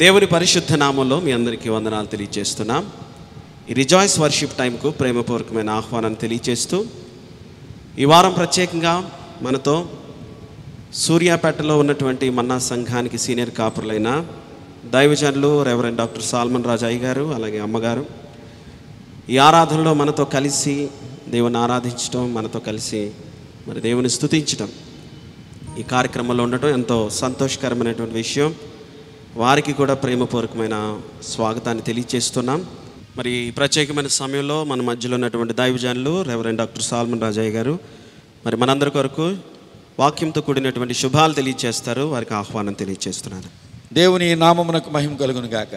దేవుని పరిశుద్ధ నామంలో మీ అందరికీ వందనాలు తెలియజేస్తున్నాం ఈ రిజాయిస్ వర్షిప్ టైంకు ప్రేమపూర్వకమైన ఆహ్వానాన్ని తెలియజేస్తూ ఈ వారం ప్రత్యేకంగా మనతో సూర్యాపేటలో ఉన్నటువంటి మన్నా సంఘానికి సీనియర్ కాపురులైన దైవజనులు రెవరెండ్ డాక్టర్ సాల్మన్ రాజాయి గారు అలాగే అమ్మగారు ఈ ఆరాధనలో మనతో కలిసి దేవుని ఆరాధించడం మనతో కలిసి మరి దేవుని స్తుతించడం ఈ కార్యక్రమంలో ఉండటం ఎంతో సంతోషకరమైనటువంటి విషయం వారికి కూడా ప్రేమపూర్వకమైన స్వాగతాన్ని తెలియజేస్తున్నాం మరి ఈ ప్రత్యేకమైన సమయంలో మన మధ్యలో ఉన్నటువంటి దైవజనులు రెవరెండ్ డాక్టర్ సాల్మన్ రాజయ్య గారు మరి మనందరి కొరకు వాక్యంతో కూడినటువంటి శుభాలు తెలియజేస్తారు వారికి ఆహ్వానం తెలియజేస్తున్నాను దేవుని నామమునకు మహిమ కలుగును గాక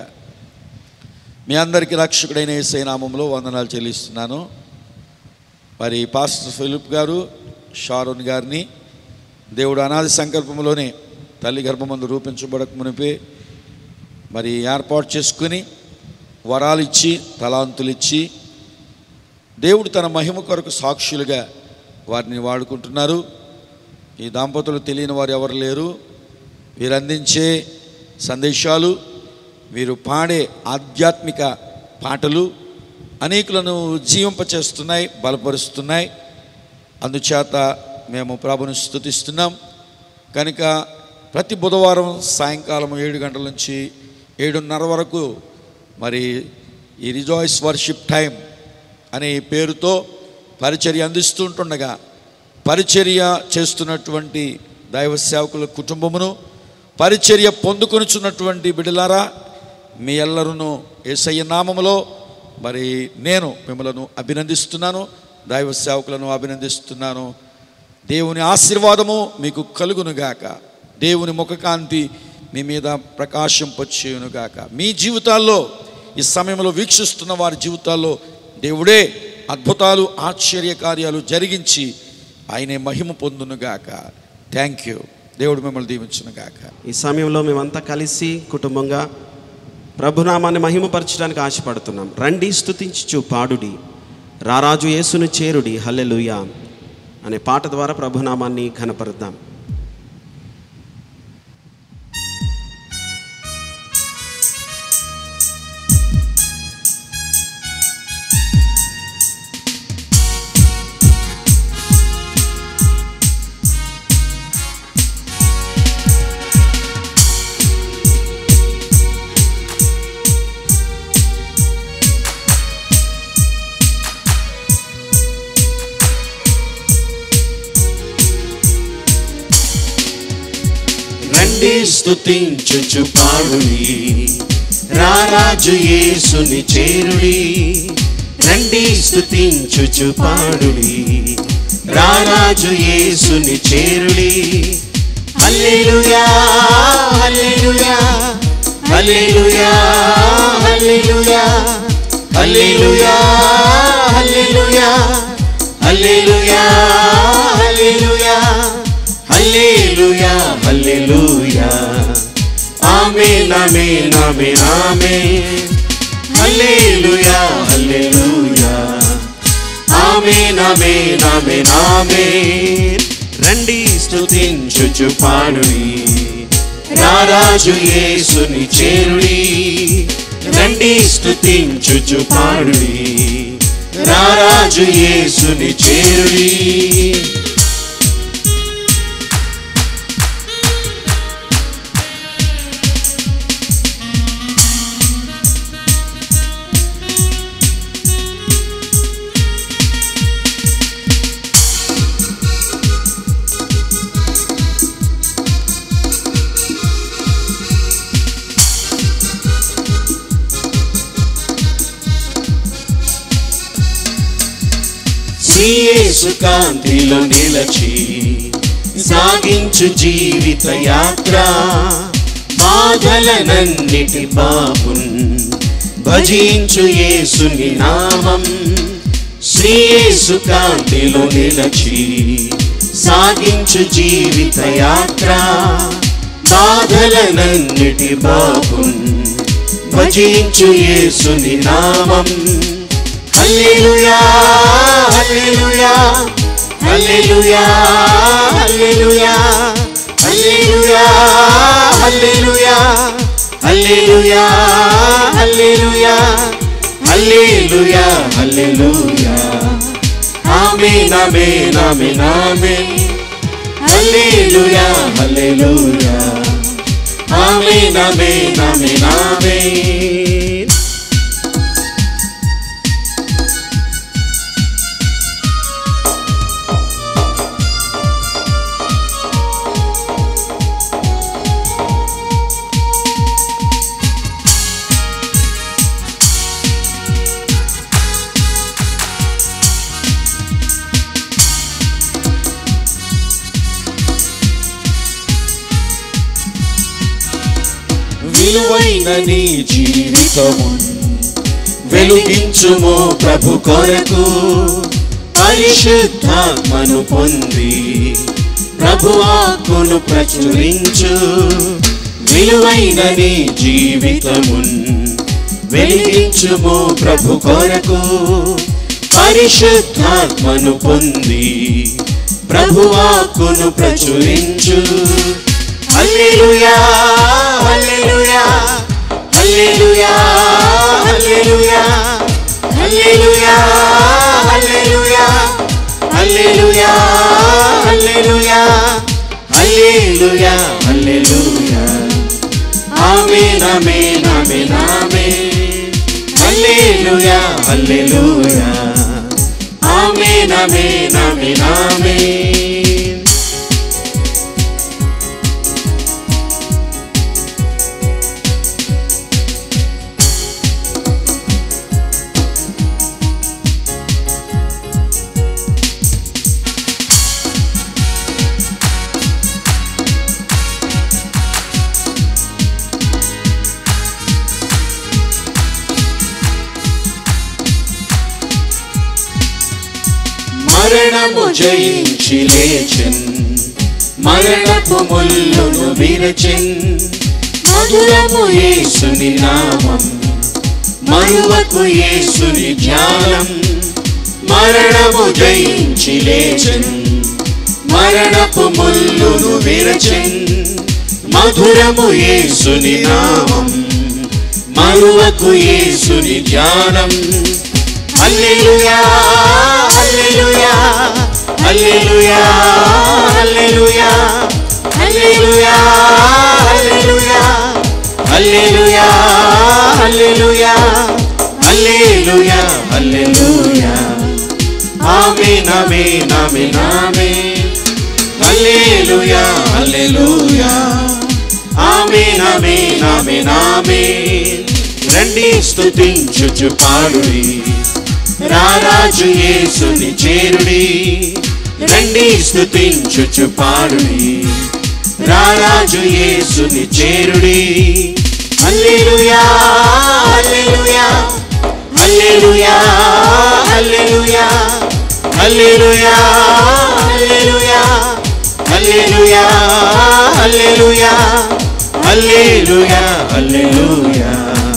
మీ అందరికీ రక్షకుడైన ఏసై నామంలో వందనాలు చెల్లిస్తున్నాను మరి పాస్టర్ ఫిలిప్ గారు షారోన్ గారిని దేవుడు అనాది సంకల్పంలోనే తల్లి గర్భమందు రూపించబడక మునిపే మరి ఏర్పాటు చేసుకుని వరాలు ఇచ్చి తలాంతులు ఇచ్చి దేవుడు తన మహిమ కొరకు సాక్షులుగా వారిని వాడుకుంటున్నారు ఈ దంపతులు తెలియని వారు ఎవరు లేరు వీరు అందించే సందేశాలు వీరు పాడే ఆధ్యాత్మిక పాటలు అనేకులను జీవింపచేస్తున్నాయి బలపరుస్తున్నాయి అందుచేత మేము ప్రభుని స్థుతిస్తున్నాం కనుక ప్రతి బుధవారం సాయంకాలం ఏడు గంటల నుంచి ఏడున్నర వరకు మరి ఈ రిజాయిస్ వర్షిప్ టైం అనే ఈ పేరుతో పరిచర్య అందిస్తుంటుండగా పరిచర్య చేస్తున్నటువంటి దైవ సేవకుల కుటుంబమును పరిచర్య పొందుకొనుచున్నటువంటి బిడ్డలారా మీ ఎల్లరును ఏసయ్య నామములో మరి నేను మిమ్మలను అభినందిస్తున్నాను దైవ సేవకులను అభినందిస్తున్నాను దేవుని ఆశీర్వాదము మీకు కలుగునుగాక దేవుని ముఖకాంతి మీ మీద ప్రకాశింపచేయునుగాక మీ జీవితాల్లో ఈ సమయంలో వీక్షిస్తున్న వారి జీవితాల్లో దేవుడే అద్భుతాలు ఆశ్చర్య కార్యాలు జరిగించి ఆయనే మహిమ పొందునుగాక థ్యాంక్ యూ దేవుడు మిమ్మల్ని దీవించునుగాక ఈ సమయంలో మేమంతా కలిసి కుటుంబంగా ప్రభునామాన్ని మహిమపరచడానికి ఆశపడుతున్నాం రండి స్తుతించుచు పాడుడి రారాజు యేసును చేరుడి హల్లెలూయా అనే పాట ద్వారా ప్రభునామాన్ని ఘనపరుద్దాం రండి స్తుతించుచు పాడుడి రారాజు యేసుని చేరుడి రండి స్తుతించుచు పాడుడి రారాజు యేసుని చేరుడి హల్లెలూయా హల్లెలూయా హల్లెలూయా హల్లెలూయా హల్లెలూయా హల్లెలూయా హల్లెలూయా హల్లెలూయా హల్లెలూయా హల్లెలూయా ఆమేన్ ఆమేన్ ఆమేన్ ఆమేన్ హల్లెలూయా హల్లెలూయా ఆమేన్ ఆమేన్ ఆమేన్ ఆమేన్ రండి స్తుతించుచు పాడుడి రారాజు యేసుని చేరుడి రండి స్తుతించుచు పాడుడి రారాజు యేసుని చేరుడి శ్రీయేసు కాంతిలో నిలచి సాగించు జీవిత యాత్ర బాధలనన్నిటి బాపున్ భజించు యేసుని నామం శ్రీయేసు కాంతిలో నిలచి సాగించు జీవిత యాత్ర బాధలనన్నిటి బాపున్ భజించు యేసుని నామం హల్లెలూయా హల్లెలూయా హల్లెలూయా హల్లెలూయా హల్లెలూయా హల్లెలూయా హల్లెలూయా హల్లెలూయా హల్లెలూయా హల్లెలూయా ఆమేన్ ఆమేన్ ఆమేన్ ఆమేన్ హల్లెలూయా హల్లెలూయా ఆమేన్ ఆమేన్ ఆమేన్ ఆమేన్ విలువైన నీ జీవితము వెలుగించుము ప్రభు కొరకు పరిశుద్ధాత్మను పొంది ప్రభు ఆకును ప్రచురించు విలువైన నీ జీవితమున్ వెలిగించుము ప్రభు కొరకు పరిశుద్ధాత్మను పొంది ప్రభు ఆకును ప్రచురించు హల్లెలూయా హల్లెలూయా హల్లెలూయా హల్లెలూయా హల్లెలూయా హల్లెలూయా హల్లెలూయా హల్లెలూయా హల్లెలూయా హల్లెలూయా ఆమేన్ ఆమేన్ ఆమేన్ ఆమేన్ హల్లెలూయా హల్లెలూయా ఆమేన్ ఆమేన్ ఆమేన్ ఆమేన్ మరణము జయించి లేచెన్ మరణపు ముల్లును విరచెన్ మధురము యేసుని నామం మరువకు యేసుని ధ్యానం మరణము జయించి లేచెన్ మరణపు ముల్లును విరచెన్ మధురము యేసుని నామం మరువకు యేసుని ధ్యానం హల్లెలూయా హల్లెలూయా హల్లెలూయా హల్లెలూయా హల్లెలూయా హల్లెలూయా హల్లెలూయా హల్లెలూయా హల్లెలూయా హల్లెలూయా ఆమేన్ ఆమేన్ ఆమేన్ ఆమేన్ హల్లెలూయా హల్లెలూయా ఆమేన్ ఆమేన్ ఆమేన్ ఆమేన్ రండి స్తుతించుచు పాడుడి రారాజు యేసుని చేరుడి రండి స్తుతించుచు పాడుడి రారాజు యేసుని చేరుడి హల్లెలూయా హల్లెలూయా హల్లెలూయా హల్లెలూయా హల్లెలూయా హల్లెలూయా హల్లెలూయా హల్లెలూయా హల్లెలూయా హల్లెలూయా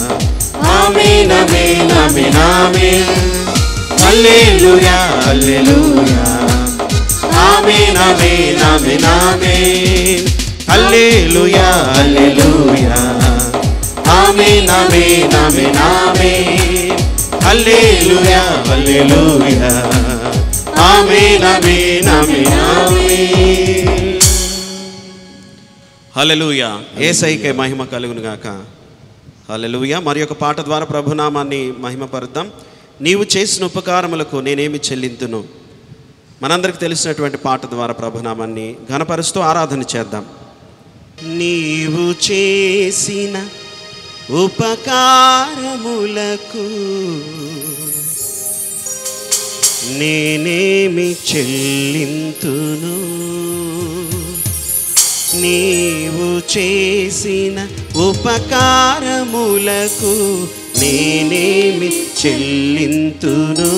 ఆమేన్ ఆమేన్ ఆమేన్ ఆమేన్ హల్లెలూయా హల్లెలూయా ఆమేన్ ఆమేన్ ఆమేన్ ఆమేన్ హల్లెలూయా హల్లెలూయా ఆమేన్ ఆమేన్ ఆమేన్ ఆమేన్ హల్లెలూయా హల్లెలూయా ఆమేన్ ఆమేన్ ఆమేన్ ఆమేన్ హల్లెలూయా ఏసైకే మహిమ కలుగును గాక హల్లెలూయా మరి ఒక పాట ద్వారా ప్రభునామాన్ని మహిమపరుద్దాం నీవు చేసిన ఉపకారములకు నేనేమి చెల్లింతును మనందరికి తెలిసినటువంటి పాట ద్వారా ప్రభునామాన్ని ఘనపరుస్తూ ఆరాధన చేద్దాం నీవు చేసిన ఉపకారములకు నేనేమి చెల్లింతును నీవు చేసిన ఉపకారములకు నేనేమి చెల్లింతును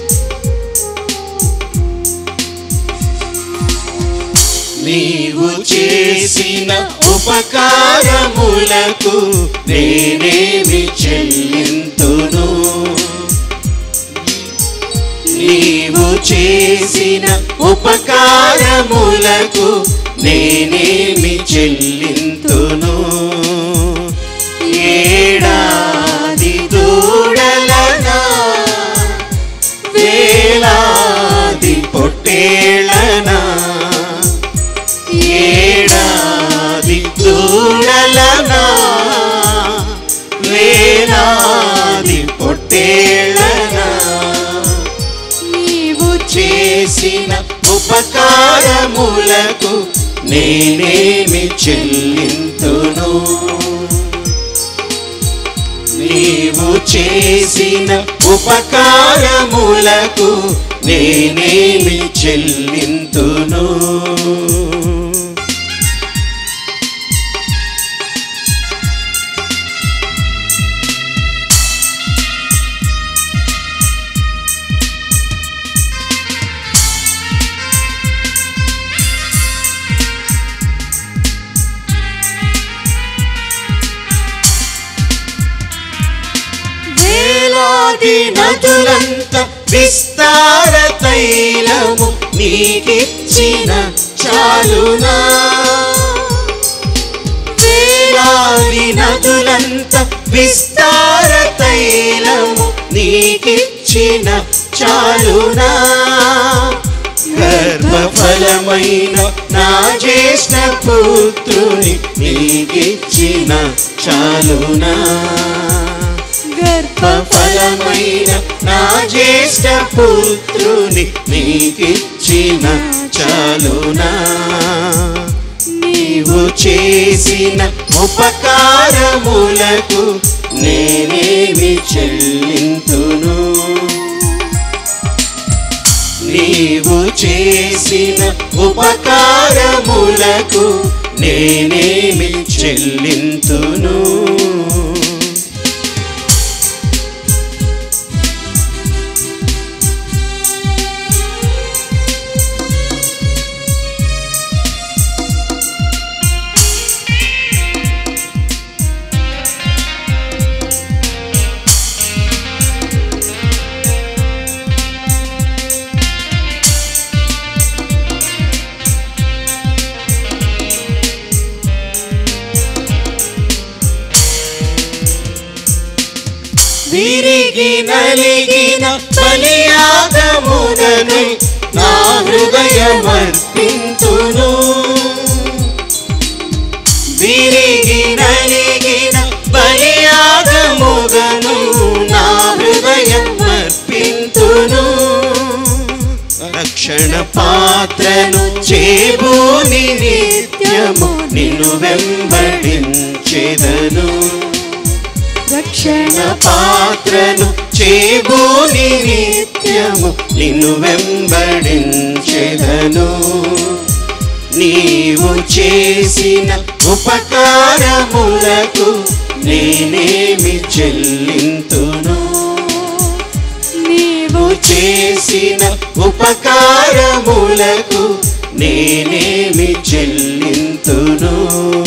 నీవు ఉపకారములకు నేనేమి చెల్లింతును నీవు చేసిన ఉపకారములకు నేనేమి చెల్లింతును ఏడాది దూడలనా వేలాది పొట్టేళనా ఏడాది దూడలనా వేలాది పొట్టేళనా నీవు చేసిన ఉపకారములకు నేనేమి చెల్లింతును నీవు చేసిన ఉపకారములకు నేనేమి చెల్లింతును వేలాది నదులంత విస్తార తైలము నీకిచ్చిన చాలునా వేలాది నదులంత విస్తార తైలము నీకిచ్చిన చాలునా గర్భఫలమైన నా జ్యేష్ఠ పుత్రుని నీకిచ్చిన చాలునా ఫలమైన నా జ్యేష్ఠ పుత్రుని నీకిచ్చిన చాలునా నీవు చేసిన ఉపకారములకు నేనేమి చెల్లింతును నీవు చేసిన ఉపకారములకు నేనేమి చెల్లింతును విరిగి నలిగిన బలియాగమునను నా హృదయమర్పింతును విరిగి నలిగిన బలియాగముగను నా హృదయమర్పింతును రక్షణ పాత్రను చేబూని నిత్యము నిన్ను వెంబడించెదను రక్షణ పాత్రను చేబూని నిత్యము నిన్ను వెంబడించెదను నీవు చేసిన ఉపకారములకు నేనేమి చెల్లింతును నీవు చేసిన ఉపకారములకు నేనేమి చెల్లింతును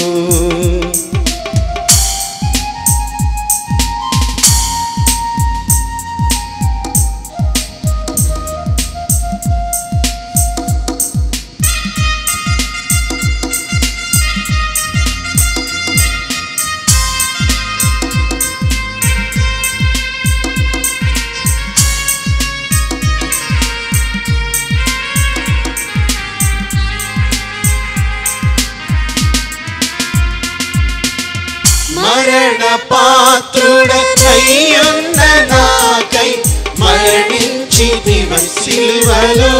మరణ పాత్రుడనయ్యున్న నాకై మరణించి సిలువలో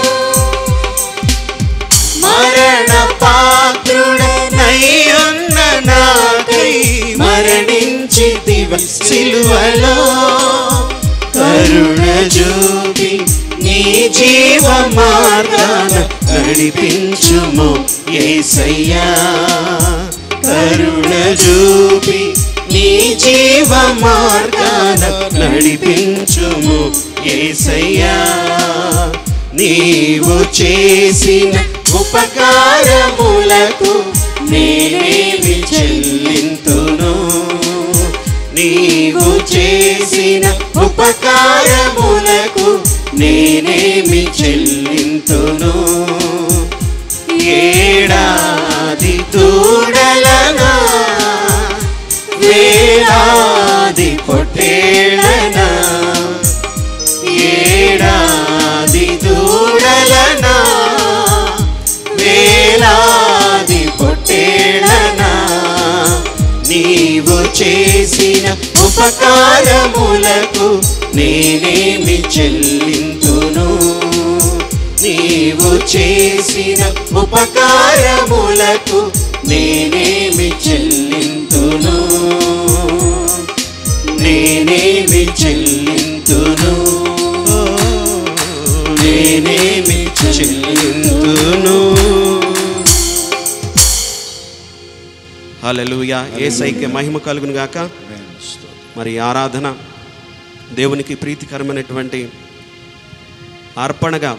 మరణ పాత్రుడనయ్యున్న నాకై మరణించి సిలువలో కరుణ చూపి నీ జీవ మార్గాన నడిపించుము ఏసయ్యా కరుణ చూపి నీ జీవ మార్గాన నడిపించుము ఏసయ్యా నీవు చేసిన ఉపకారములకు నేనేమి చెల్లింతును నీవు చేసిన ఉపకారములకు నేనేమి చెల్లింతును ఏడాది తూడలనా వేలాది పొట్టేళనా ఏడాది దూడలనా వేలాది పొట్టేళనా నీవు చేసిన ఉపకారములకు నేనేమి చెల్లింతును నీవు చేసిన ఉపకారములకు నేనేమి చెల్లింతును నేనేమి చెల్లింతును నేనేమి చెల్లింతును హల్లెలూయా యేసయ్యకి మహిమ కలుగును గాక మరి ఈ ఆరాధన దేవునికి ప్రీతికరమైనటువంటి అర్పణగా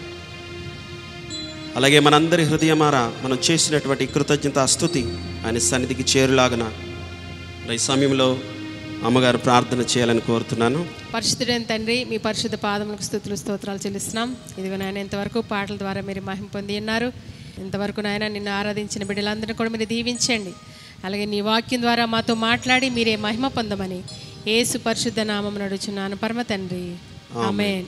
అలాగే మనందరి హృదయమారా మనం చేసినటువంటి కృతజ్ఞత స్థుతి ఆయన సన్నిధికి చేరులాగన మరి ఈ సమయంలో అమ్మగారు ప్రార్థన చేయాలని కోరుతున్నాను పరిశుద్ధుడైన తండ్రి మీ పరిశుద్ధ పాదములకు స్థుతులు స్తోత్రాలు చెల్లిస్తున్నాం ఇదిగో నాయన ఇంతవరకు పాటల ద్వారా మీరు మహిమ పొంది ఉన్నారు ఇంతవరకు నాయన నిన్ను ఆరాధించిన బిడ్డలందరినీ కూడా మీరు దీవించండి అలాగే నీ వాక్యం ద్వారా మాతో మాట్లాడి మీరే మహిమ పొందమని ఏసు పరిశుద్ధ నామం నడుచున్నాను పరమ తండ్రి ఆమేన్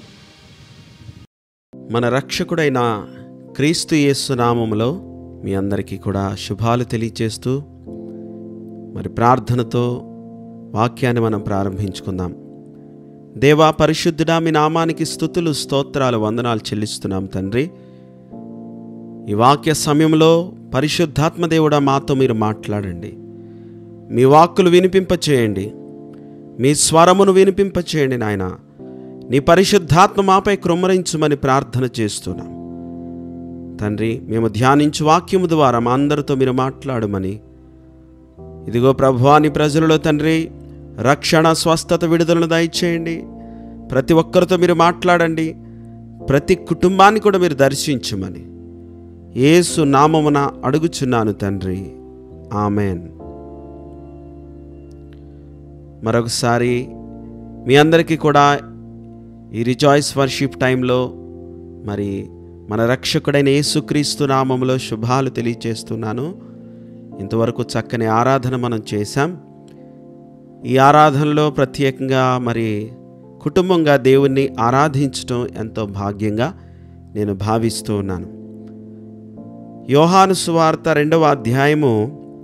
మన రక్షకుడైన క్రీస్తు యేసు నామములో మీ అందరికీ కూడా శుభాలు తెలియచేస్తూ మరి ప్రార్థనతో వాక్యాన్ని మనం ప్రారంభించుకుందాం దేవా పరిశుద్ధుడా మీ నామానికి స్థుతులు స్తోత్రాలు వందనాలు చెల్లిస్తున్నాం తండ్రి ఈ వాక్య సమయంలో పరిశుద్ధాత్మ దేవుడా మాతో మీరు మాట్లాడండి మీ వాక్కులు వినిపింపచేయండి మీ స్వరమును వినిపింపచేయండి నాయన నీ పరిశుద్ధాత్మ మాపై కృమ్మరించమని ప్రార్థన చేస్తున్నాం తండ్రి మేము ధ్యానించు వాక్యము ద్వారా మా అందరితో మీరు మాట్లాడమని ఇదిగో ప్రభువాని ప్రజలలో తండ్రి రక్షణ స్వస్థత విడుదలను దయచేయండి ప్రతి ఒక్కరితో మీరు మాట్లాడండి ప్రతి కుటుంబాన్ని కూడా మీరు దర్శించమని యేసు నామమున అడుగుచున్నాను తండ్రి ఆమెన్ మరొకసారి మీ అందరికీ కూడా ఈ రిజాయిస్ వర్షిప్ టైంలో మరి మన రక్షకుడైన యేసుక్రీస్తు నామములో శుభాలు తెలియచేస్తున్నాను ఇంతవరకు చక్కని ఆరాధన మనం చేశాం ఈ ఆరాధనలో ప్రత్యేకంగా మరి కుటుంబంగా దేవుణ్ణి ఆరాధించటం ఎంతో భాగ్యంగా నేను భావిస్తూ ఉన్నాను యోహాను సువార్త రెండవ అధ్యాయము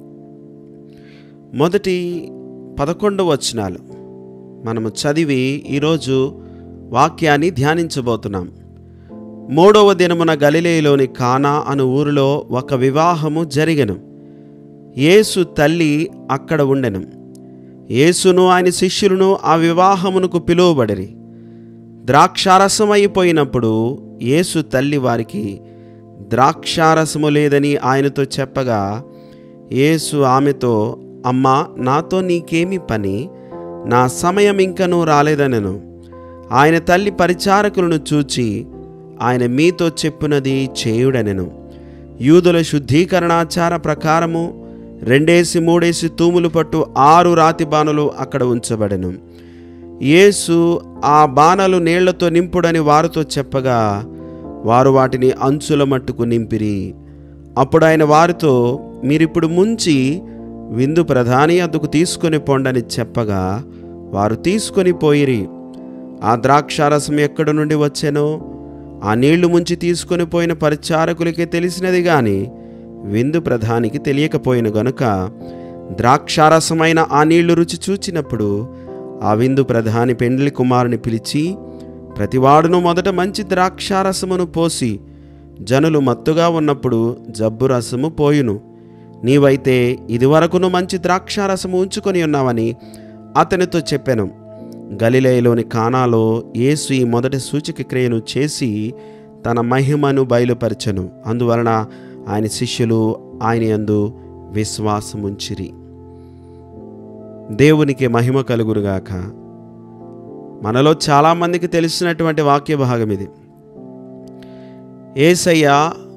మొదటి పదకొండు వచనాలు మనము చదివి ఈరోజు వాక్యాన్ని ధ్యానించబోతున్నాం మూడవ దినమున గలిలేలోని కానా అను ఊరిలో ఒక వివాహము జరిగెను యేసు తల్లి అక్కడ ఉండెను యేసును ఆయన శిష్యులను ఆ వివాహమునకు పిలువబడిరి ద్రాక్షారసం అయిపోయినప్పుడు యేసు తల్లి వారికి ద్రాక్షారసము లేదని ఆయనతో చెప్పగా యేసు ఆమెతో అమ్మా నాతో నీకేమి పని నా సమయం ఇంకనూ రాలేదనెను ఆయన తల్లి పరిచారకులను చూచి ఆయన మీతో చెప్పునది చేయుడనెను యూదుల శుద్ధీకరణాచార ప్రకారము రెండేసి మూడేసి తూములు పట్టు ఆరు రాతి బాణలు అక్కడ ఉంచబడెను యేసు ఆ బాణలు నీళ్లతో నింపుడని వారితో చెప్పగా వారు వాటిని అంచుల మట్టుకు నింపిరి అప్పుడు ఆయన వారితో మీరిప్పుడు ముంచి విందు ప్రధాని అద్దుకు తీసుకొని పొండని చెప్పగా వారు తీసుకొని పోయిరి ఆ ద్రాక్షారసం ఎక్కడి నుండి వచ్చెనో ఆ నీళ్లు ముంచి తీసుకొని పోయిన పరిచారకులకే తెలిసినది గాని విందు ప్రధానికి తెలియకపోయిన గనుక ద్రాక్షారసమైన ఆ నీళ్లు రుచి చూచినప్పుడు ఆ విందు ప్రధాని పెండ్లి కుమారుని పిలిచి ప్రతివాడును మొదట మంచి ద్రాక్షారసమును పోసి జనులు మత్తుగా ఉన్నప్పుడు జబ్బు రసము పోయును నీవైతే ఇదివరకును మంచి ద్రాక్షారసము ఉంచుకొని ఉన్నావని అతనితో చెప్పాను గలిలయలోని కానాలో యేసు ఈ మొదటి సూచక క్రియను చేసి తన మహిమను బయలుపరచను అందువలన ఆయన శిష్యులు ఆయన యందు విశ్వాసముంచిరి దేవునికి మహిమ కలుగురుగాక మనలో చాలామందికి తెలిసినటువంటి వాక్య భాగం ఇది ఏసయ్య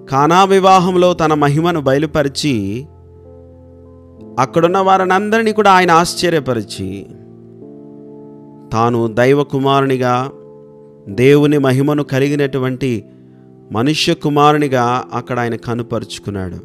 కానా వివాహంలో తన మహిమను బయలుపరిచి అక్కడున్న వారినందరినీ కూడా ఆయన ఆశ్చర్యపరిచి తాను దైవ కుమారునిగా దేవుని మహిమను కలిగినటువంటి మనుష్య కుమారునిగా అక్కడ ఆయన కనుపరుచుకున్నాడు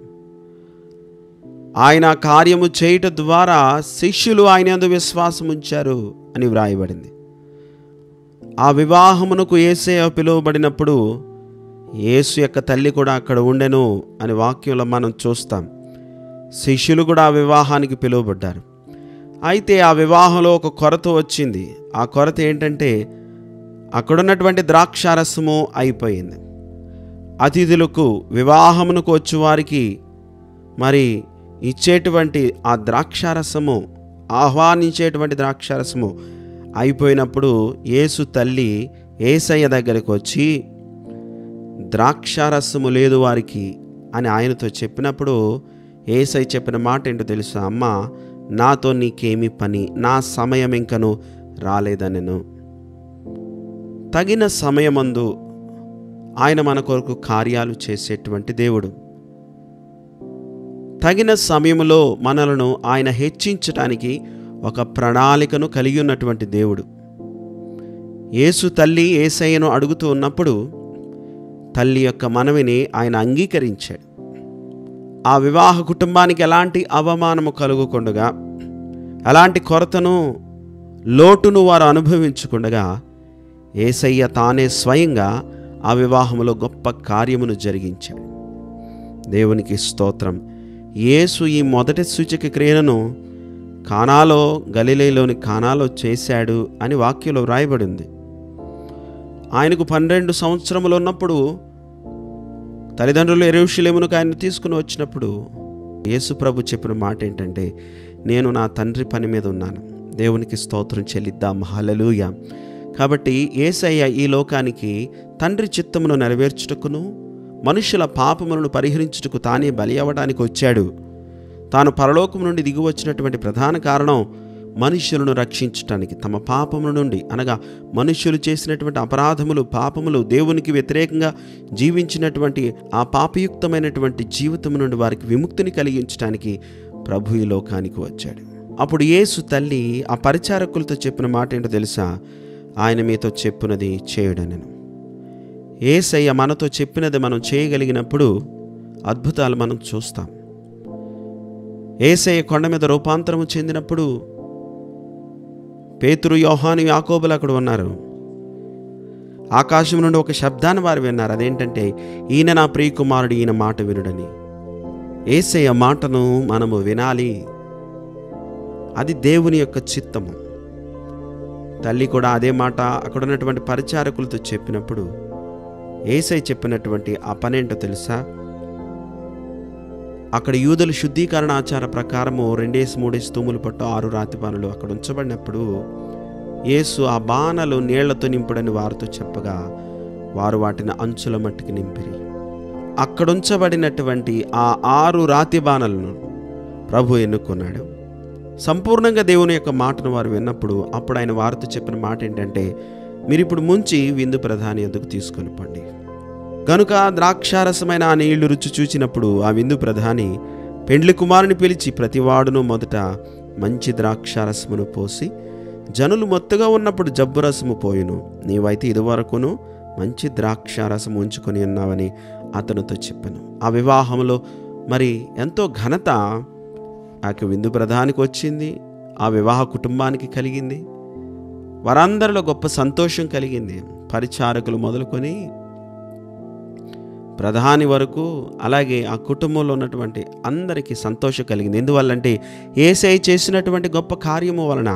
ఆయన కార్యము చేయుట ద్వారా శిష్యులు ఆయన యందు విశ్వాసం ఉంచారు అని వ్రాయబడింది ఆ వివాహమునకు ఏసే పిలువబడినప్పుడు యేసు యొక్క తల్లి కూడా అక్కడ ఉండెను అని వాక్యంలో మనం చూస్తాం శిష్యులు కూడా ఆ వివాహానికి పిలువబడ్డారు అయితే ఆ వివాహంలో ఒక కొరత వచ్చింది ఆ కొరత ఏంటంటే అక్కడున్నటువంటి ద్రాక్షారసము అయిపోయింది అతిథులకు వివాహమునకు వచ్చి వారికి మరి ఇచ్చేటువంటి ఆ ద్రాక్షారసము ఆహ్వానించేటువంటి ద్రాక్షారసము అయిపోయినప్పుడు యేసు తల్లి ఏసయ్య దగ్గరికి వచ్చి ద్రాక్షారసము లేదు వారికి అని ఆయనతో చెప్పినప్పుడు ఏసై చెప్పిన మాట ఏంటో తెలుసా అమ్మ నాతో నీకేమి పని నా సమయం ఇంకను రాలేదనెను తగిన సమయమందు ఆయన మన కొరకు కార్యాలు చేసేటువంటి దేవుడు తగిన సమయంలో మనలను ఆయన హెచ్చించటానికి ఒక ప్రణాళికను కలిగి ఉన్నటువంటి దేవుడు యేసు తల్లి ఏసయ్యను అడుగుతూ ఉన్నప్పుడు తల్లి యొక్క మనవిని ఆయన అంగీకరించాడు ఆ వివాహ కుటుంబానికి ఎలాంటి అవమానము కలుగుకుండగా ఎలాంటి కొరతను లోటును వారు అనుభవించకుండగా ఏసయ్య తానే స్వయంగా ఆ వివాహంలో గొప్ప కార్యమును జరిగించాడు దేవునికి స్తోత్రం యేసు ఈ మొదటి సూచక క్రియలను కానాలో గలిలేలోని కానాలో చేశాడు అని వాక్యంలో వ్రాయబడింది ఆయనకు పన్నెండు సంవత్సరములు ఉన్నప్పుడు తల్లిదండ్రులు ఎరుషులేమునకు ఆయన తీసుకుని వచ్చినప్పుడు యేసు ప్రభు చెప్పిన మాట ఏంటంటే నేను నా తండ్రి పని మీద ఉన్నాను దేవునికి స్తోత్రం చెల్లిద్దాం హల్లెలూయా కాబట్టి ఏసయ్య ఈ లోకానికి తండ్రి చిత్తమును నెరవేర్చుటకును మనుషుల పాపములను పరిహరించుటకు తానే బలి అవ్వడానికి వచ్చాడు తాను పరలోకం నుండి దిగి వచ్చినటువంటి ప్రధాన కారణం మనుష్యులను రక్షించటానికి తమ పాపముల నుండి అనగా మనుష్యులు చేసినటువంటి అపరాధములు పాపములు దేవునికి వ్యతిరేకంగా జీవించినటువంటి ఆ పాపయుక్తమైనటువంటి జీవితం నుండి వారికి విముక్తిని కలిగించడానికి ప్రభు ఈ లోకానికి వచ్చాడు అప్పుడు యేసు తల్లి ఆ పరిచారకులతో చెప్పిన మాట ఏంటో తెలుసా ఆయన మీతో చెప్పునది చేయుడనను ఏసయ్య మనతో చెప్పినది మనం చేయగలిగినప్పుడు అద్భుతాలు మనం చూస్తాం ఏసయ్య కొండ మీద రూపాంతరము చెందినప్పుడు పేతురు యోహాను యాకోబులు అక్కడ ఉన్నారు ఆకాశం నుండి ఒక శబ్దాన్ని వారు విన్నారు అదేంటంటే ఈయన నా ప్రియకుమారుడు ఈయన మాట వినుడని ఏసయ్య మాటను మనము వినాలి అది దేవుని యొక్క చిత్తము తల్లి కూడా అదే మాట అక్కడ ఉన్నటువంటి పరిచారకులతో చెప్పినప్పుడు ఏసై చెప్పినటువంటి ఆ పనేంటో తెలుసా అక్కడ యూదుల శుద్ధీకరణ ఆచార ప్రకారము రెండేసి మూడేసి తూములు పట్టు ఆరు రాతి బాణలు అక్కడ ఉంచబడినప్పుడు యేసు ఆ బాణలు నీళ్లతో నింపుడని వారితో చెప్పగా వారు వాటిని అంచుల మట్టికి నింపిరి అక్కడ ఉంచబడినటువంటి ఆ ఆరు రాతి బాణలను ప్రభు ఎన్నుకున్నాడు సంపూర్ణంగా దేవుని యొక్క మాటను వారు విన్నప్పుడు అప్పుడు ఆయన వారితో చెప్పిన మాట ఏంటంటే మీరు ఇప్పుడు ముంచి విందు ప్రధాని ఎదుగు తీసుకొని పండి గనుక ద్రాక్షారసమైన ఆ నీళ్లు రుచి చూచినప్పుడు ఆ విందు ప్రధాని పెండ్లి కుమారుని పిలిచి ప్రతివాడును మొదట మంచి ద్రాక్షారసమును పోసి జనులు మొత్తగా ఉన్నప్పుడు జబ్బు రసము పోయిను నీవైతే ఇదివరకును మంచి ద్రాక్షారసం ఉంచుకొని ఉన్నావని అతనితో చెప్పాను ఆ వివాహంలో మరి ఎంతో ఘనత ఆ యొక్క విందు ప్రధానికి వచ్చింది ఆ వివాహ కుటుంబానికి కలిగింది వారందరిలో గొప్ప సంతోషం కలిగింది పరిచారకులు మొదలుకొని ప్రధాని వరకు అలాగే ఆ కుటుంబంలో ఉన్నటువంటి అందరికీ సంతోషం కలిగింది ఎందువల్లంటే ఏసై చేసినటువంటి గొప్ప కార్యము వలన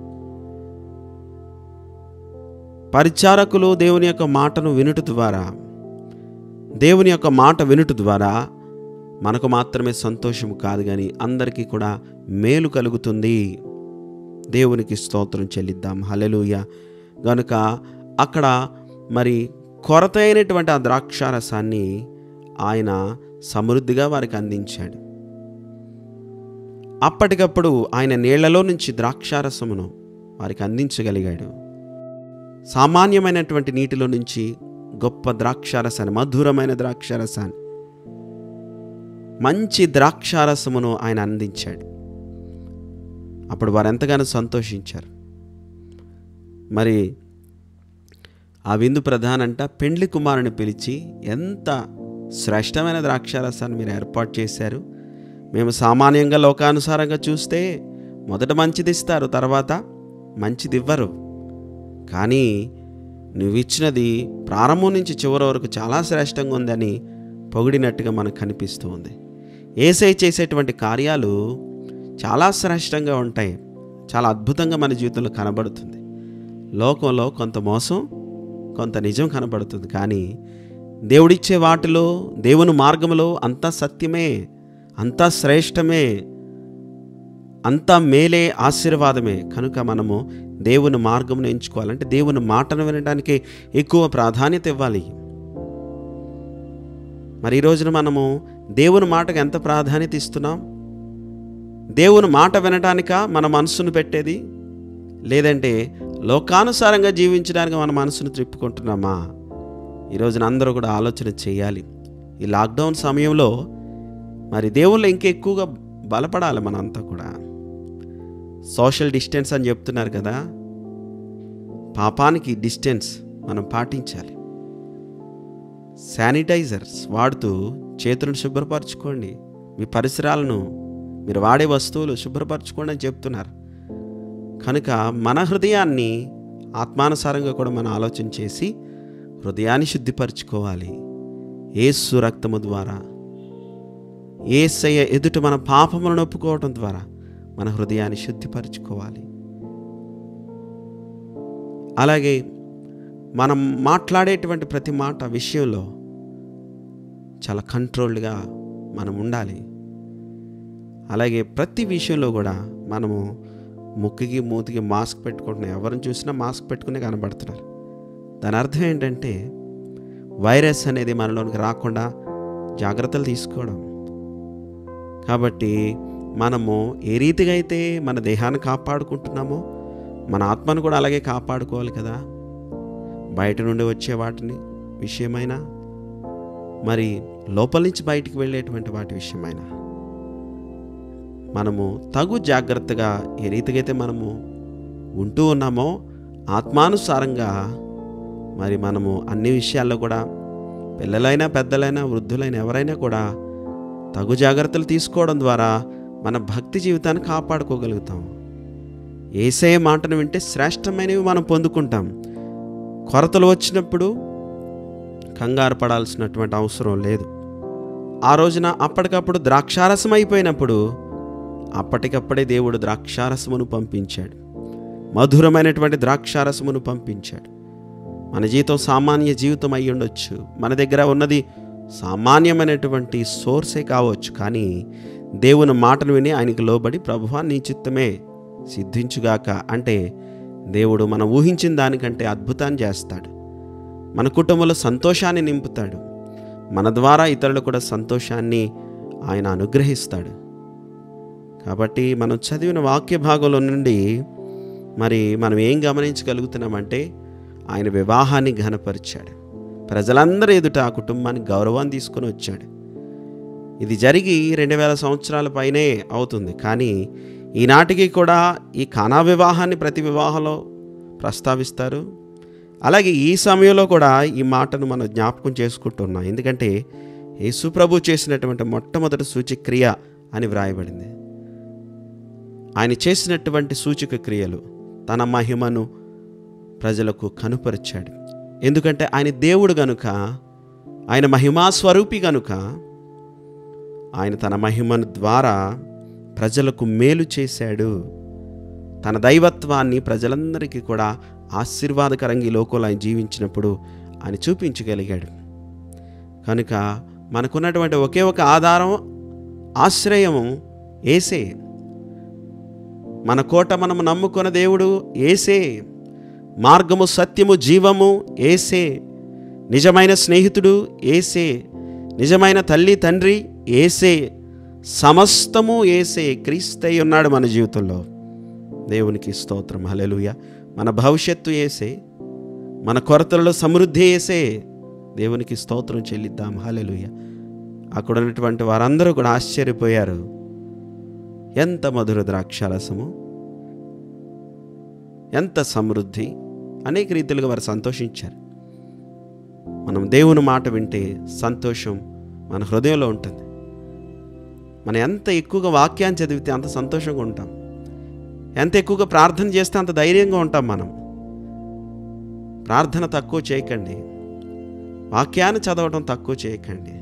పరిచారకులు దేవుని యొక్క మాటను వినుట ద్వారా దేవుని యొక్క మాట వినుట ద్వారా మనకు మాత్రమే సంతోషం కాదు కానీ అందరికీ కూడా మేలు కలుగుతుంది దేవునికి స్తోత్రం చెల్లిద్దాం హలెలుయ గనుక అక్కడ మరి కొరత అయినటువంటి ఆ ద్రాక్షారసాన్ని ఆయన సమృద్ధిగా వారికి అందించాడు అప్పటికప్పుడు ఆయన నీళ్లలో నుంచి ద్రాక్షారసమును వారికి అందించగలిగాడు సామాన్యమైనటువంటి నీటిలో నుంచి గొప్ప ద్రాక్షారసాన్ని మధురమైన ద్రాక్షారసాన్ని మంచి ద్రాక్షారసమును ఆయన అందించాడు అప్పుడు వారు ఎంతగానో సంతోషించారు మరి ఆ విందు ప్రధానంట పెండ్లి కుమారుని పిలిచి ఎంత శ్రేష్టమైన ద్రాక్షారసాన్ని మీరు ఏర్పాటు చేశారు మేము సామాన్యంగా లోకానుసారంగా చూస్తే మొదట మంచిది ఇస్తారు తర్వాత మంచిది ఇవ్వరు కానీ నువ్వు ఇచ్చినది ప్రారంభం నుంచి చివరి వరకు చాలా శ్రేష్టంగా ఉందని పొగిడినట్టుగా మనకు కనిపిస్తూ ఉంది ఏసై చేసేటువంటి కార్యాలు చాలా శ్రేష్టంగా ఉంటాయి చాలా అద్భుతంగా మన జీవితంలో కనబడుతుంది లోకంలో కొంత మోసం కొంత నిజం కనబడుతుంది కానీ దేవుడిచ్చే వాటిలో దేవుని మార్గంలో అంతా సత్యమే అంతా శ్రేష్టమే అంతా మేలే ఆశీర్వాదమే కనుక మనము దేవుని మార్గమును ఎంచుకోవాలంటే దేవుని మాటను వినడానికి ఎక్కువ ప్రాధాన్యత ఇవ్వాలి మరి ఈ రోజున మనము దేవుని మాటకు ఎంత ప్రాధాన్యత ఇస్తున్నాం దేవుని మాట వినటానిక మన మనసును పెట్టేది లేదంటే లోకానుసారంగా జీవించడానికి మన మనసును త్రిప్పుకుంటున్నామా ఈ రోజున అందరూ కూడా ఆలోచన చేయాలి ఈ లాక్డౌన్ సమయంలో మరి దేవుళ్ళు ఇంకా ఎక్కువగా బలపడాలి మనంతా కూడా సోషల్ డిస్టెన్స్ అని చెప్తున్నారు కదా పాపానికి డిస్టెన్స్ మనం పాటించాలి శానిటైజర్స్ వాడుతూ చేతులను శుభ్రపరచుకోండి మీ పరిసరాలను మీరు వాడే వస్తువులు శుభ్రపరచుకోండి అని చెప్తున్నారు కనుక మన హృదయాన్ని ఆత్మానుసారంగా కూడా మనం ఆలోచన చేసి హృదయాన్ని శుద్ధిపరచుకోవాలి ఏసు రక్తము ద్వారా ఏసయ్య ఎదుట మన పాపములను ఒప్పుకోవడం ద్వారా మన హృదయాన్ని శుద్ధిపరచుకోవాలి అలాగే మనం మాట్లాడేటువంటి ప్రతి మాట విషయంలో చాలా కంట్రోల్డ్గా మనం ఉండాలి అలాగే ప్రతి విషయంలో కూడా మనము ముక్కుకి మూతికి మాస్క్ పెట్టుకుంటున్నాం ఎవరిని చూసినా మాస్క్ పెట్టుకునే కనబడుతున్నారు దాని అర్థం ఏంటంటే వైరస్ అనేది మనలోనికి రాకుండా జాగ్రత్తలు తీసుకోవడం కాబట్టి మనము ఏ రీతిగా అయితే మన దేహాన్ని కాపాడుకుంటున్నామో మన ఆత్మను కూడా అలాగే కాపాడుకోవాలి కదా బయట నుండి వచ్చే వాటిని విషయమైనా మరి లోపల నుంచి బయటికి వెళ్ళేటువంటి వాటి విషయమైనా మనము తగు జాగ్రత్తగా ఏ రీతిగా అయితే మనము ఉంటూ ఉన్నామో ఆత్మానుసారంగా మరి మనము అన్ని విషయాల్లో కూడా పిల్లలైనా పెద్దలైనా వృద్ధులైన ఎవరైనా కూడా తగు జాగ్రత్తలు తీసుకోవడం ద్వారా మన భక్తి జీవితాన్ని కాపాడుకోగలుగుతాం ఏసే మాటను వింటే శ్రేష్టమైనవి మనం పొందుకుంటాం కొరతలు వచ్చినప్పుడు కంగారు పడాల్సినటువంటి అవసరం లేదు ఆ రోజున అప్పటికప్పుడు ద్రాక్షారసం అయిపోయినప్పుడు అప్పటికప్పుడే దేవుడు ద్రాక్షారసమును పంపించాడు మధురమైనటువంటి ద్రాక్షారసమును పంపించాడు మన జీవితం సామాన్య జీవితం అయి ఉండొచ్చు మన దగ్గర ఉన్నది సామాన్యమైనటువంటి సోర్సే కావచ్చు కానీ దేవుని మాటను విని ఆయనకు లోబడి ప్రభువా నీ చిత్తమే సిద్ధించుగాక అంటే దేవుడు మనం ఊహించిన దానికంటే అద్భుతాన్ని చేస్తాడు మన కుటుంబంలో సంతోషాన్ని నింపుతాడు మన ద్వారా ఇతరులు కూడా సంతోషాన్ని ఆయన అనుగ్రహిస్తాడు కాబట్టి మనం చదివిన వాక్య భాగంలో నుండి మరి మనం ఏం గమనించగలుగుతున్నామంటే ఆయన వివాహాన్ని ఘనపరిచాడు ప్రజలందరూ ఎదుట ఆ కుటుంబానికి గౌరవాన్ని తీసుకొని వచ్చాడు ఇది జరిగి రెండు వేల సంవత్సరాల పైనే అవుతుంది కానీ ఈనాటికి కూడా ఈ కానా వివాహాన్ని ప్రతి వివాహంలో ప్రస్తావిస్తారు అలాగే ఈ సమయంలో కూడా ఈ మాటను మనం జ్ఞాపకం చేసుకుంటున్నాం ఎందుకంటే యేసు ప్రభు చేసినటువంటి మొట్టమొదటి సూచక్రియ అని వ్రాయబడింది ఆయన చేసినటువంటి సూచక క్రియలు తన మహిమను ప్రజలకు కనుపరిచాడు ఎందుకంటే ఆయన దేవుడు గనుక ఆయన మహిమా స్వరూపి గనుక ఆయన తన మహిమను ద్వారా ప్రజలకు మేలు చేశాడు తన దైవత్వాన్ని ప్రజలందరికీ కూడా ఆశీర్వాదకరంగా ఈ లోకంలో ఆయన జీవించినప్పుడు ఆయన చూపించగలిగాడు కనుక మనకున్నటువంటి ఒకే ఒక ఆధారం ఆశ్రయము ఏసే మన కోట మనము నమ్ముకున్న దేవుడు ఏసే మార్గము సత్యము జీవము ఏసే నిజమైన స్నేహితుడు ఏసే నిజమైన తల్లి తండ్రి ఏసే సమస్తము ఏసే క్రీస్తై ఉన్నాడు మన జీవితంలో దేవునికి స్తోత్రం హలెలుయ మన భవిష్యత్తు ఏసే మన కొరతలలో సమృద్ధి ఏసే దేవునికి స్తోత్రం చెల్లిద్దాం హలెలుయ అక్కడ ఉన్నటువంటి వారందరూ కూడా ఆశ్చర్యపోయారు ఎంత మధుర ద్రాక్షారసము ఎంత సమృద్ధి అనేక రీతిలుగా వారు సంతోషించారు మనం దేవుని మాట వింటే సంతోషం మన హృదయంలో ఉంటుంది మనం ఎంత ఎక్కువగా వాక్యాన్ని చదివితే అంత సంతోషంగా ఉంటాం ఎంత ఎక్కువగా ప్రార్థన చేస్తే అంత ధైర్యంగా ఉంటాం మనం ప్రార్థన తక్కువ చేయకండి వాక్యాన్ని చదవడం తక్కువ చేయకండి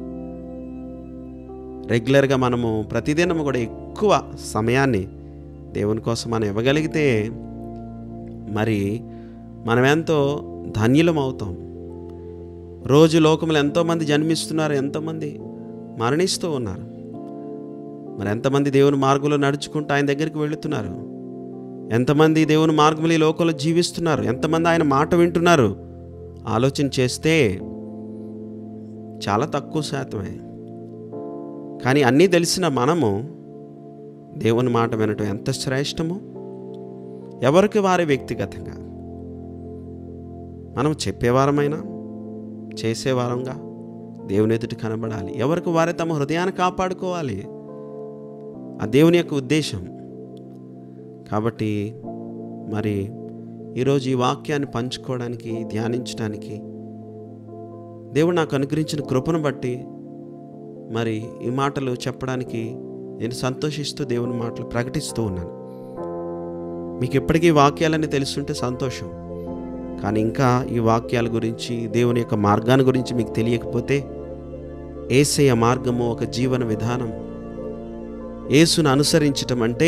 రెగ్యులర్గా మనము ప్రతిదినం కూడా ఎక్కువ సమయాన్ని దేవుని కోసం మనం ఇవ్వగలిగితే మరి మనం ఎంతో ధన్యులం అవుతాం రోజు లోకంలో ఎంతోమంది జన్మిస్తున్నారు ఎంతోమంది మరణిస్తూ ఉన్నారు మరి ఎంతమంది దేవుని మార్గంలో నడుచుకుంటూ ఆయన దగ్గరికి వెళుతున్నారు ఎంతమంది దేవుని మార్గంలో ఈ లోకంలో జీవిస్తున్నారు ఎంతమంది ఆయన మాట వింటున్నారు ఆలోచన చేస్తే చాలా తక్కువ శాతమే కానీ అన్నీ తెలిసిన మనము దేవుని మాట వినటం ఎంత శ్రేష్టమో ఎవరికి వారి వ్యక్తిగతంగా మనం చెప్పేవారమైనా చేసేవారంగా దేవుని ఎదుటి కనబడాలి ఎవరికి వారే తమ హృదయాన్ని కాపాడుకోవాలి ఆ దేవుని యొక్క ఉద్దేశం కాబట్టి మరి ఈరోజు ఈ వాక్యాన్ని పంచుకోవడానికి ధ్యానించడానికి దేవుడు నాకు అనుగ్రహించిన కృపను బట్టి మరి ఈ మాటలు చెప్పడానికి నేను సంతోషిస్తూ దేవుని మాటలు ప్రకటిస్తూ ఉన్నాను మీకు ఎప్పటికీ ఈ వాక్యాలన్నీ తెలుస్తుంటే సంతోషం కానీ ఇంకా ఈ వాక్యాల గురించి దేవుని యొక్క మార్గాన్ని గురించి మీకు తెలియకపోతే ఏసయ్య మార్గము ఒక జీవన విధానం యేసును అనుసరించటం అంటే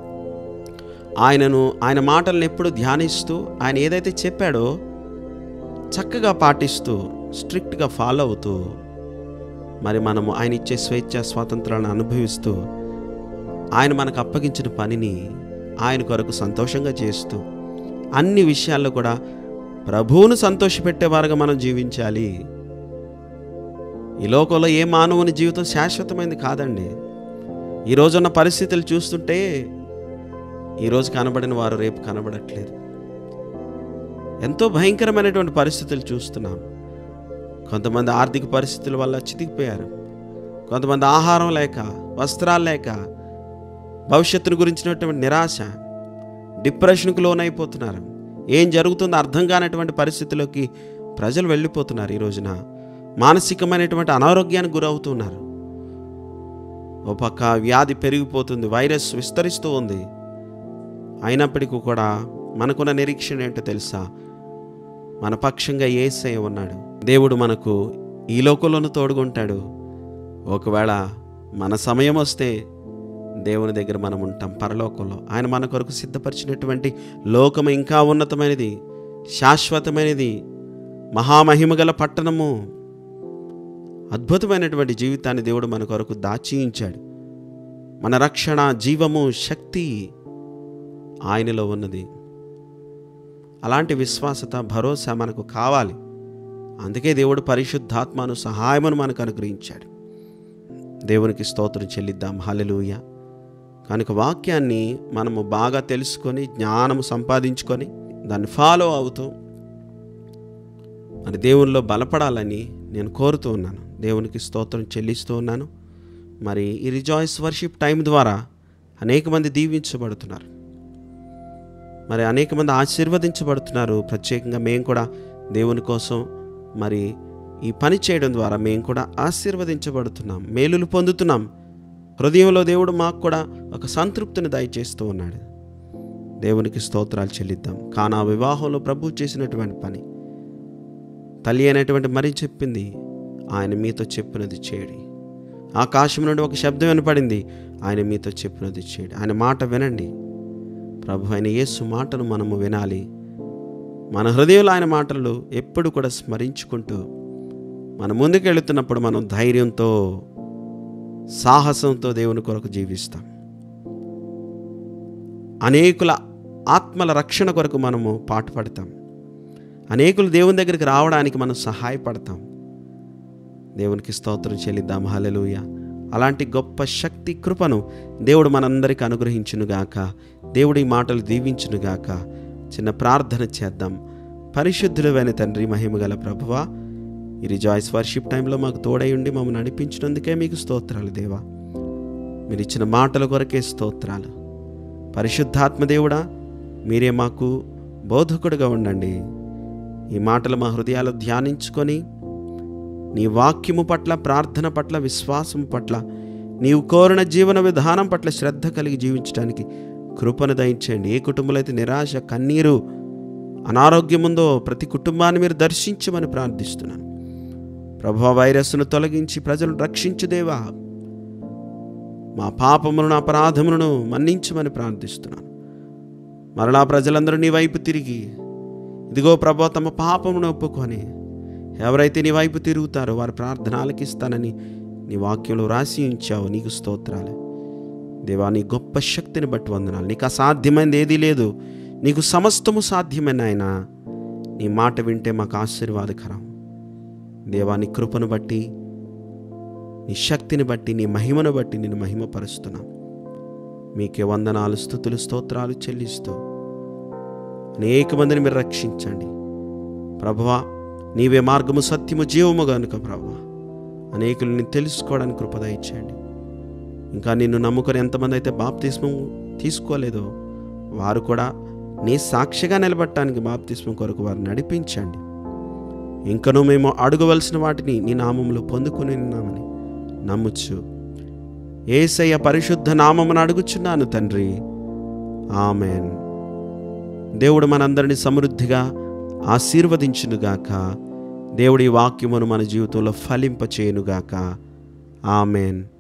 ఆయనను ఆయన మాటలను ఎప్పుడు ధ్యానిస్తూ ఆయన ఏదైతే చెప్పాడో చక్కగా పాటిస్తూ స్ట్రిక్ట్గా ఫాలో అవుతూ మరి మనము ఆయన ఇచ్చే స్వేచ్ఛ స్వాతంత్రాలను అనుభవిస్తూ ఆయన మనకు అప్పగించిన పనిని ఆయన కొరకు సంతోషంగా చేస్తూ అన్ని విషయాల్లో కూడా ప్రభువును సంతోషపెట్టేవారుగా మనం జీవించాలి ఈ లోకంలో ఏ మానవుని జీవితం శాశ్వతమైంది కాదండి ఈ రోజున్న పరిస్థితులు చూస్తుంటే ఈరోజు కనబడిన వారు రేపు కనబడట్లేదు ఎంతో భయంకరమైనటువంటి పరిస్థితులు చూస్తున్నాం కొంతమంది ఆర్థిక పరిస్థితుల వల్ల చితికిపోయారు కొంతమంది ఆహారం లేక వస్త్రాలు లేక భవిష్యత్తును గురించినటువంటి నిరాశ డిప్రెషన్కు లోనైపోతున్నారు ఏం జరుగుతుందో అర్థం కానటువంటి పరిస్థితిలోకి ప్రజలు వెళ్ళిపోతున్నారు ఈ రోజున మానసికమైనటువంటి అనారోగ్యానికి గురవుతున్నారు ఓ పక్క వ్యాధి పెరిగిపోతుంది వైరస్ విస్తరిస్తూ ఉంది అయినప్పటికీ కూడా మనకున్న నిరీక్షణ ఏంటో తెలుసా మన పక్షంగా ఏసై ఉన్నాడు దేవుడు మనకు ఈ లోకంలోనూ తోడుగుంటాడు ఒకవేళ మన సమయం వస్తే దేవుని దగ్గర మనం ఉంటాం పరలోకంలో ఆయన మన కొరకు సిద్ధపరిచినటువంటి లోకం ఇంకా ఉన్నతమైనది శాశ్వతమైనది మహామహిమగల పట్టణము అద్భుతమైనటువంటి జీవితాన్ని దేవుడు మన కొరకు దాచియించాడు మన రక్షణ జీవము శక్తి ఆయనలో ఉన్నది అలాంటి విశ్వాసత భరోసా మనకు కావాలి అందుకే దేవుడు పరిశుద్ధాత్మను సహాయమును మనకు అనుగ్రహించాడు దేవునికి స్తోత్రం చెల్లిద్దాం హల్లెలూయ కనుక వాక్యాన్ని మనము బాగా తెలుసుకొని జ్ఞానము సంపాదించుకొని దాన్ని ఫాలో అవుతూ మరి దేవునిలో బలపడాలని నేను కోరుతూ ఉన్నాను దేవునికి స్తోత్రం చెల్లిస్తూ ఉన్నాను మరి ఈ రిజాయిస్ వర్షిప్ టైం ద్వారా అనేక మంది దీవించబడుతున్నారు మరి అనేక మంది ఆశీర్వదించబడుతున్నారు ప్రత్యేకంగా మేము కూడా దేవుని కోసం మరి ఈ పని చేయడం ద్వారా మేము కూడా ఆశీర్వదించబడుతున్నాం మేలులు పొందుతున్నాం హృదయంలో దేవుడు మాకు కూడా ఒక సంతృప్తిని దయచేస్తూ ఉన్నాడు దేవునికి స్తోత్రాలు చెల్లిద్దాం కానా వివాహంలో ప్రభు చేసినటువంటి పని తల్లి అయినటువంటి మరి చెప్పింది ఆయన మీతో చెప్పినది చేయడి ఆకాశం నుండి ఒక శబ్దం వినపడింది ఆయన మీతో చెప్పినది చేయడి ఆయన మాట వినండి ప్రభు ఆయన యేసు మాటను మనము వినాలి మన హృదయంలో ఆయన మాటలు ఎప్పుడు కూడా స్మరించుకుంటూ మన ముందుకు వెళుతున్నప్పుడు మనం ధైర్యంతో సాహసంతో దేవుని కొరకు జీవిస్తాం అనేకుల ఆత్మల రక్షణ కొరకు మనము పాటుపడతాం అనేకులు దేవుని దగ్గరికి రావడానికి మనం సహాయపడతాం దేవునికి స్తోత్రం చెల్లిద్దాం హల్లెలూయ అలాంటి గొప్ప శక్తి కృపను దేవుడు మనందరికి అనుగ్రహించునుగాక దేవుడి మాటలు దీవించునుగాక చిన్న ప్రార్థన చేద్దాం పరిశుద్ధులైన తండ్రి మహిమగల ప్రభువా ఈ రిజాయిస్ వర్షిప్ టైంలో మాకు తోడై ఉండి మమ్మల్ని నడిపించినందుకే మీకు స్తోత్రాలు దేవా మీరు ఇచ్చిన మాటల కొరకే స్తోత్రాలు పరిశుద్ధాత్మ దేవుడా మీరే మాకు బోధకుడుగా ఉండండి ఈ మాటలు మా హృదయాలు ధ్యానించుకొని నీ వాక్యము పట్ల ప్రార్థన పట్ల విశ్వాసం పట్ల నీవు కోరిన జీవన విధానం పట్ల శ్రద్ధ కలిగి జీవించడానికి కృపను దయించండి ఏ కుటుంబంలో అయితే నిరాశ కన్నీరు అనారోగ్యం ఉందో ప్రతి కుటుంబాన్ని మీరు దర్శించమని ప్రార్థిస్తున్నాను ప్రభు వైరస్ను తొలగించి ప్రజలను రక్షించుదేవా మా పాపములను అపరాధములను మన్నించమని ప్రార్థిస్తున్నాను మరలా ప్రజలందరూ నీ వైపు తిరిగి ఇదిగో ప్రభు తమ పాపమును ఒప్పుకొని ఎవరైతే నీ వైపు తిరుగుతారో వారి ప్రార్థన ఆలకిస్తానని నీ వాక్యంలో రాసి ఉంచావు నీకు స్తోత్రాలు దేవా నీ గొప్ప శక్తిని బట్టి వందనాలు నీకు అసాధ్యమైనది ఏదీ లేదు నీకు సమస్తము సాధ్యమైన ఆయన నీ మాట వింటే మాకు ఆశీర్వాదకరం దేవా నీ కృపను బట్టి నీ శక్తిని బట్టి నీ మహిమను బట్టి నేను మహిమపరుస్తున్నాం మీకే వందనాలు స్థుతులు స్తోత్రాలు చెల్లిస్తూ అనేక మందిని మీరు రక్షించండి ప్రభువా నీవే మార్గము సత్యము జీవము గనుక ప్రభువా అనేకుల్ని తెలుసుకోవడానికి కృపద ఇచ్చేయండి ఇంకా నిన్ను నమ్ముకొని ఎంతమంది అయితే బాప్తిస్మం తీసుకోలేదో వారు కూడా నీ సాక్షిగా నిలబడటానికి బాప్తిస్మం కొరకు వారు నడిపించండి ఇంకనూ మేము అడగవలసిన వాటిని నీ నామంలో పొందుకుని ఉన్నామని నమ్ముచ్చు ఏసయ్య పరిశుద్ధ నామమును అడుగుచున్నాను తండ్రి ఆమెన్ దేవుడు మనందరినీ సమృద్ధిగా ఆశీర్వదించునుగాక దేవుడి వాక్యమును మన జీవితంలో ఫలింపచేయునుగాక ఆమెన్